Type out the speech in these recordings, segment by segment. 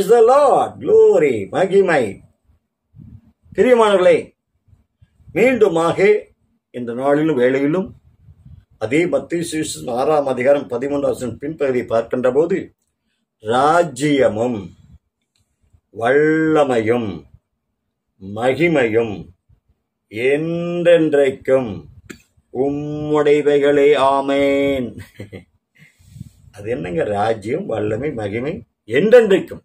praise the Lord glory மகிமை பிரியமானவர்களே மீண்டுமாக இந்த நாளிலும் வேளையிலும் அதே மத்திய சுவிசேஷம் ஆறாம் அதிகாரம் பதிமூன்றாம் பின்பகுதியை பார்க்கின்ற போது ராஜ்யமும் வல்லமையும் மகிமையும் என்றென்றைக்கும் உம்முடைவைகளே ஆமேன் அது என்னங்க ராஜ்யம் வல்லமை மகிமை என்றென்றைக்கும்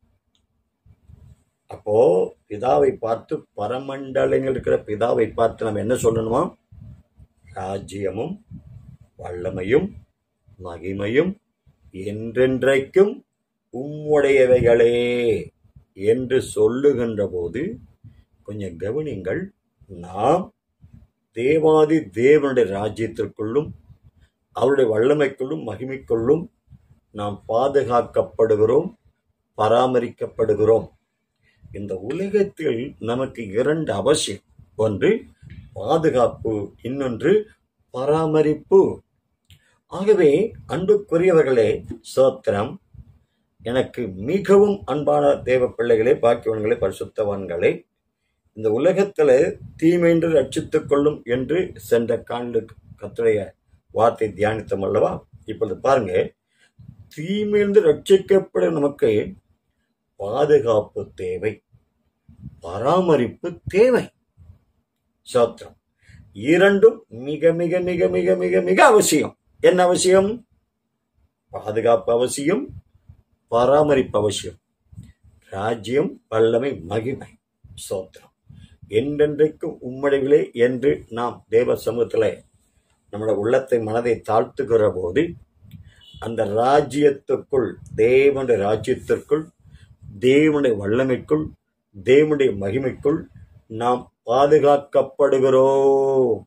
அப்போ பிதாவை பார்த்து பரமண்டலங்கள் இருக்கிற பிதாவை பார்த்து நம்ம என்ன சொல்லணுமா ராஜ்யமும் வல்லமையும் மகிமையும் என்றென்றைக்கும் உம்முடையவைகளே என்று சொல்லுகின்ற போது கொஞ்சம் கவனிங்கள் நாம் தேவாதி தேவனுடைய ராஜ்யத்திற்குள்ளும் அவருடைய வல்லமைக்குள்ளும் மகிமைக்குள்ளும் நாம் பாதுகாக்கப்படுகிறோம் பராமரிக்கப்படுகிறோம் இந்த உலகத்தில் நமக்கு இரண்டு அவசியம் ஒன்று பாதுகாப்பு இன்னொன்று பராமரிப்பு ஆகவே அன்புக்குரியவர்களே சோத்திரம் எனக்கு மிகவும் அன்பான தேவ பிள்ளைகளே பாக்கியவன்களே பரிசுத்தவான்களே இந்த உலகத்துல தீமைன்று ரட்சித்துக் கொள்ளும் என்று சென்ற காண்டு கத்துடைய வார்த்தை தியானித்தோம் அல்லவா இப்பொழுது பாருங்க தீமையிலிருந்து ரட்சிக்கப்பட நமக்கு பாதுகாப்பு தேவை பராமரிப்பு தேவை சோத்திரம் இரண்டும் மிக மிக மிக மிக மிக மிக அவசியம் என்ன அவசியம் பாதுகாப்பு அவசியம் பராமரிப்பு அவசியம் ராஜ்யம் வல்லமை மகிமை சோத்திரம் என்றென்றைக்கும் உம்மடைகளே என்று நாம் தேவ சமூகத்தில் நம்முடைய உள்ளத்தை மனதை தாழ்த்துகிற போது அந்த ராஜ்யத்துக்குள் தேவனுடைய ராஜ்யத்திற்குள் தேவனுடைய வல்லமைக்குள் தேவனுடைய மகிமைக்குள் நாம் பாதுகாக்கப்படுகிறோம்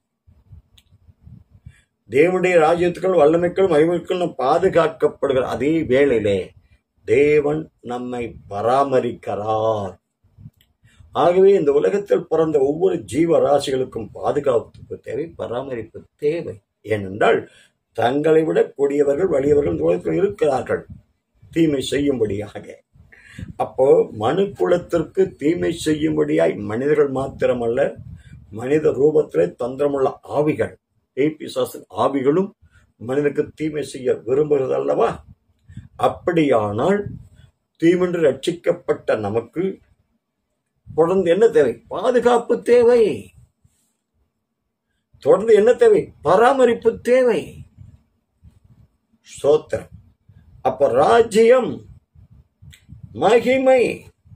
தேவனுடைய ராஜ்யத்துக்குள் வல்லமைக்குள் மகிமைக்குள் நாம் பாதுகாக்கப்படுகிறோம் அதே வேளையிலே தேவன் நம்மை பராமரிக்கிறார் ஆகவே இந்த உலகத்தில் பிறந்த ஒவ்வொரு ஜீவராசிகளுக்கும் பாதுகாப்பு தேவை பராமரிப்பு தேவை ஏனென்றால் தங்களை விட கூடியவர்கள் வலியவர்கள் இந்த உலகத்தில் இருக்கிறார்கள் தீமை செய்யும்படியாக அப்போ மனு குலத்திற்கு தீமை செய்யும்படியாய் மனிதர்கள் மாத்திரமல்ல மனித ரூபத்திலே தந்திரமுள்ள ஆவிகள் ஏபிசாசன் ஆவிகளும் மனிதனுக்கு தீமை செய்ய விரும்புகிறது அல்லவா அப்படியானால் தீமென்று ரட்சிக்கப்பட்ட நமக்கு தொடர்ந்து என்ன தேவை பாதுகாப்பு தேவை தொடர்ந்து என்ன தேவை பராமரிப்பு தேவை ஸ்தோத்திரம் அப்ப ராஜ்யம் மகிமை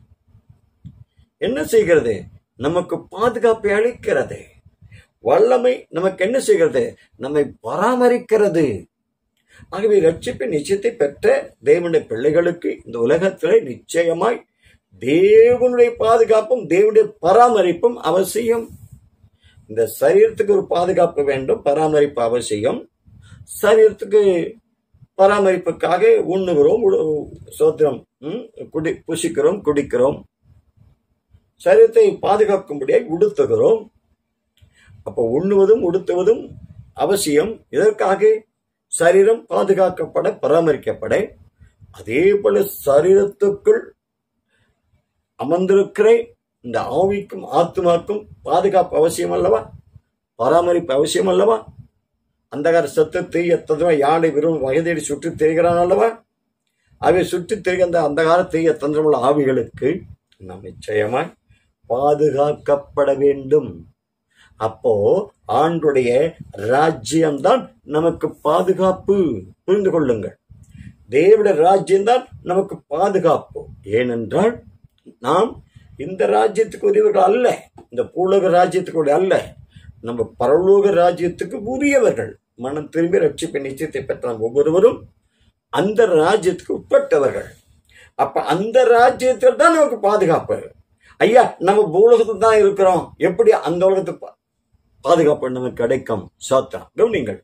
என்ன செய்கிறது நமக்கு பாதுகாப்பை அளிக்கிறது வல்லமை நமக்கு என்ன செய்கிறது நம்மை பராமரிக்கிறது ஆகவே ரட்சிப்பின் நிச்சயத்தை பெற்ற தேவனுடைய பிள்ளைகளுக்கு இந்த உலகத்திலே நிச்சயமாய் தேவனுடைய பாதுகாப்பும் தேவனுடைய பராமரிப்பும் அவசியம் இந்த சரீரத்துக்கு ஒரு பாதுகாப்பு வேண்டும் பராமரிப்பு அவசியம் சரீரத்துக்கு பராமரிப்புக்காக உண்ணுகிறோம் உடு- சோத்திரம் ம், குடி புசிக்கிறோம் குடிக்கிறோம் சரீரத்தை பாதுகாக்கும்படியாக உடுத்துகிறோம் அப்போ உண்ணுவதும் உடுத்துவதும் அவசியம் இதற்காக சரீரம் பாதுகாக்கப்பட பராமரிக்கப்பட அதே போல சரீரத்துக்குள் அமர்ந்திருக்கிற இந்த ஆவிக்கும் ஆத்மாக்கும் பாதுகாப்பு அவசியம் அல்லவா பராமரிப்பு அவசியம் அல்லவா அந்தகார சத்தத்தை எத்ததுவா யானை வெறும் வயதேடி சுற்றி திரிகிறான் அல்லவா அவை சுற்றி திரிகிற அந்த அந்தகார தீய தந்திரமுள்ள ஆவிகளுக்கு நாம் நிச்சயமாய் பாதுகாக்கப்பட வேண்டும் அப்போ ஆண்டுடைய ராஜ்யம்தான் நமக்கு பாதுகாப்பு புரிந்து கொள்ளுங்கள் தேவனுடைய ராஜ்யம்தான் நமக்கு பாதுகாப்பு ஏனென்றால் நாம் இந்த ராஜ்யத்துக்கு உரியவர்கள் அல்ல இந்த பூலோக ராஜ்யத்துக்கு உரிய அல்ல நம்ம பரலோக ராஜ்யத்துக்கு உரியவர்கள் மனம் திரும்பி ரட்சிப்பை நிச்சயத்தை பெற்ற நாம் ஒவ்வொருவரும் அந்த ராஜ்யத்துக்கு உட்பட்டவர்கள் அப்ப அந்த ராஜ்யத்தில் தான் நமக்கு பாதுகாப்பு ஐயா நம்ம பூலோகத்தில் தான் இருக்கிறோம் எப்படி அந்த உலகத்து பா- பாதுகாப்பு நமக்கு கிடைக்கும் சோத்திரம் கவனிங்கள்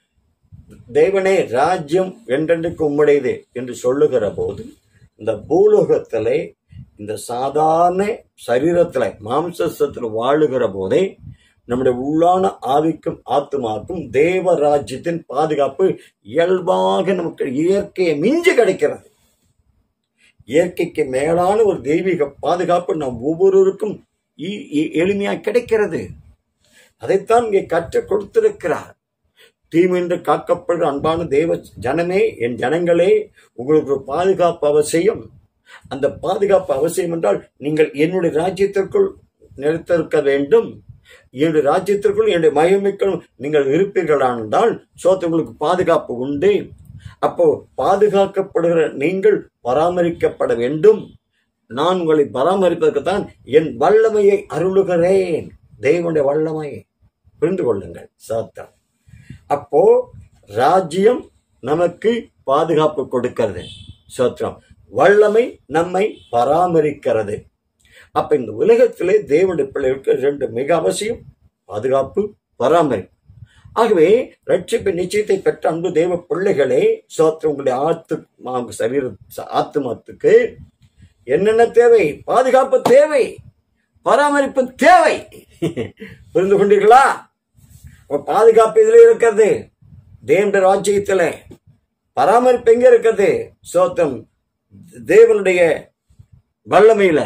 தேவனே ராஜ்யம் என்றென்றைக்கு உம்முடையது என்று சொல்லுகிற போது இந்த பூலோகத்திலே இந்த சாதாரண சரீரத்துல மாம்சத்தில் வாழுகிற போதே நம்முடைய உள்ளான ஆவிக்கும் ஆத்மாக்கும் தேவ ராஜ்யத்தின் பாதுகாப்பு இயல்பாக நமக்கு இயற்கையை மிஞ்சி கிடைக்கிறது இயற்கைக்கு மேலான ஒரு தெய்வீக பாதுகாப்பு நம் ஒவ்வொருவருக்கும் இ- இ- எளிமையா கிடைக்கிறது அதைத்தான் இங்கே கற்றுக் கொடுத்திருக்கிறார் தீமின்று காக்கப்படுகிற அன்பான தேவ ஜனமே என் ஜனங்களே உங்களுக்கு ஒரு பாதுகாப்பு அவசியம் அந்த பாதுகாப்பு அவசியம் என்றால் நீங்கள் என்னுடைய ராஜ்யத்திற்குள் நிலைத்திருக்க வேண்டும் என்னுடைய ராஜ்யத்திற்குள் என்னுடைய மகிமைக்குள் நீங்கள் இருப்பீர்களானால் சோத்து உங்களுக்கு பாதுகாப்பு உண்டு அப்போ பாதுகாக்கப்படுகிற நீங்கள் பராமரிக்கப்பட வேண்டும் நான் உங்களை பராமரிப்பதற்கு தான் என் வல்லமையை அருளுகிறேன் தேவனுடைய வல்லமையை புரிந்து கொள்ளுங்கள் சாத்தான் அப்போ ராஜ்யம் நமக்கு பாதுகாப்பு கொடுக்கிறது சோத்திரம் வல்லமை நம்மை பராமரிக்கிறது அப்ப இந்த உலகத்திலே தேவனுடைய பிள்ளைகளுக்கு ரெண்டு மிக அவசியம் பாதுகாப்பு பராமரிப்பு ஆகவே ரட்சிப்பு நிச்சயத்தை பெற்ற அன்பு தேவ பிள்ளைகளே சோத்திரம் உங்களுடைய ஆத்து மா- சரீர ஆத்துமத்துக்கு என்னென்ன தேவை பாதுகாப்பு தேவை பராமரிப்பு தேவை புரிந்து கொண்டீர்களா அப்ப பாதுகாப்பு இதுல இருக்கிறது தேவனுடைய ராஜ்யத்துல பராமரிப்பு எங்க இருக்கிறது சோத்தம் தேவனுடைய வல்லமையில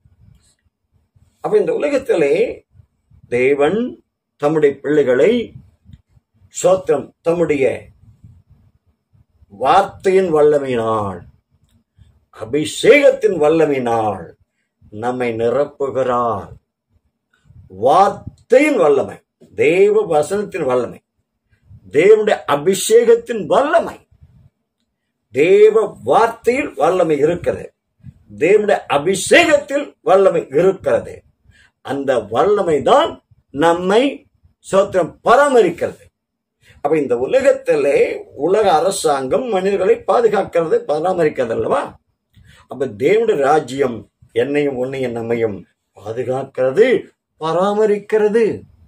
அப்ப இந்த உலகத்திலே தேவன் தம்முடைய பிள்ளைகளை சோத்திரம் தம்முடைய வார்த்தையின் வல்லமையினால் அபிஷேகத்தின் வல்லமையினால் நம்மை நிரப்புகிறார் வார்த்தையின் வல்லமை தேவ வசனத்தின் வல்லமை தேவனுடைய அபிஷேகத்தின் வல்லமை தேவ வார்த்தையில் வல்லமை இருக்கிறது தேவனுடைய அபிஷேகத்தில் வல்லமை இருக்கிறது அந்த வல்லமை தான் நம்மை சோத்திரம் பராமரிக்கிறது அப்ப இந்த உலகத்திலே உலக அரசாங்கம் மனிதர்களை பாதுகாக்கிறது பராமரிக்கிறது அல்லவா அப்ப தேவனுடைய ராஜ்யம் என்னையும் உன்னையும் நம்மையும் பாதுகாக்கிறது பராமரிக்கிறது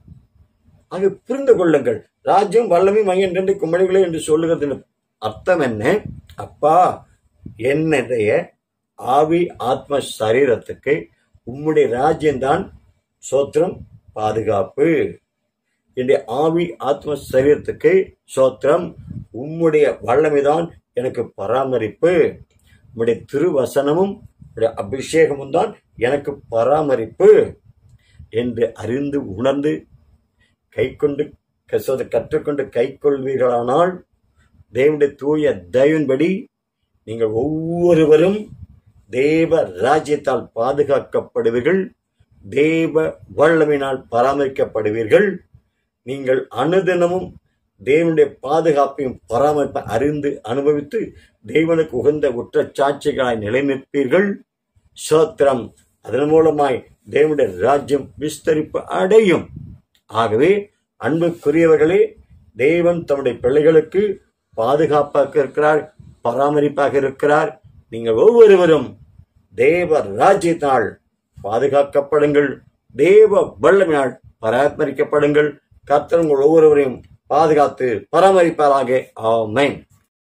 ஆக புரிந்து கொள்ளுங்கள் ராஜ்யம் வல்லமை மையம் ரெண்டு கும்படிகளே என்று சொல்லுகிறது அர்த்தம் என்ன அப்பா என்னுடைய ஆவி ஆத்ம சரீரத்துக்கு உம்முடைய ராஜ்யம்தான் சோத்திரம் பாதுகாப்பு என்னுடைய ஆவி ஆத்ம சரீரத்துக்கு சோத்திரம் உம்முடைய வல்லமைதான் எனக்கு பராமரிப்பு உம்முடைய திருவசனமும் உம்முடைய அபிஷேகமும் தான் எனக்கு பராமரிப்பு என்று அறிந்து உணர்ந்து கை கொண்டு கற்றுக்கொண்டு கை கொள்வீர்களானால் தேவனுடைய தூய தயவின்படி நீங்கள் ஒவ்வொருவரும் தேவ ராஜ்யத்தால் பாதுகாக்கப்படுவீர்கள் தேவ வல்லமையினால் பராமரிக்கப்படுவீர்கள் நீங்கள் அனுதினமும் தேவனுடைய பாதுகாப்பையும் பராமரிப்பை அறிந்து அனுபவித்து தேவனுக்கு உகந்த உற்ற சாட்சிகளாய் நிலைநிற்பீர்கள் சோத்திரம் அதன் மூலமாய் தேவனுடைய ராஜ்யம் விஸ்தரிப்பு அடையும் ஆகவே அன்புக்குரியவர்களே தேவன் தம்முடைய பிள்ளைகளுக்கு பாதுகாப்பாக இருக்கிறார் பராமரிப்பாக இருக்கிறார் நீங்கள் ஒவ்வொருவரும் தேவ ராஜ்யத்தினால் பாதுகாக்கப்படுங்கள் தேவ வல்லமையால் பராமரிக்கப்படுங்கள் கர்த்தர் உங்கள் ஒவ்வொருவரையும் பாதுகாத்து பராமரிப்பாராக ஆமென்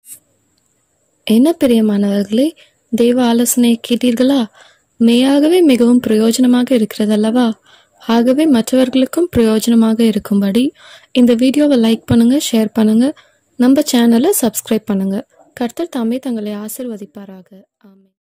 என்ன பிரியமானவர்களே தெய்வ ஆலோசனை கேட்டீர்களா மெய்யாகவே மிகவும் பிரயோஜனமாக இருக்கிறதல்லவா ஆகவே மற்றவர்களுக்கும் பிரயோஜனமாக இருக்கும்படி இந்த வீடியோவை லைக் பண்ணுங்க ஷேர் பண்ணுங்க நம்ம சேனலை சப்ஸ்கிரைப் பண்ணுங்க கர்த்தர் தாமே தங்களை ஆசிர்வதிப்பாராக ஆமென்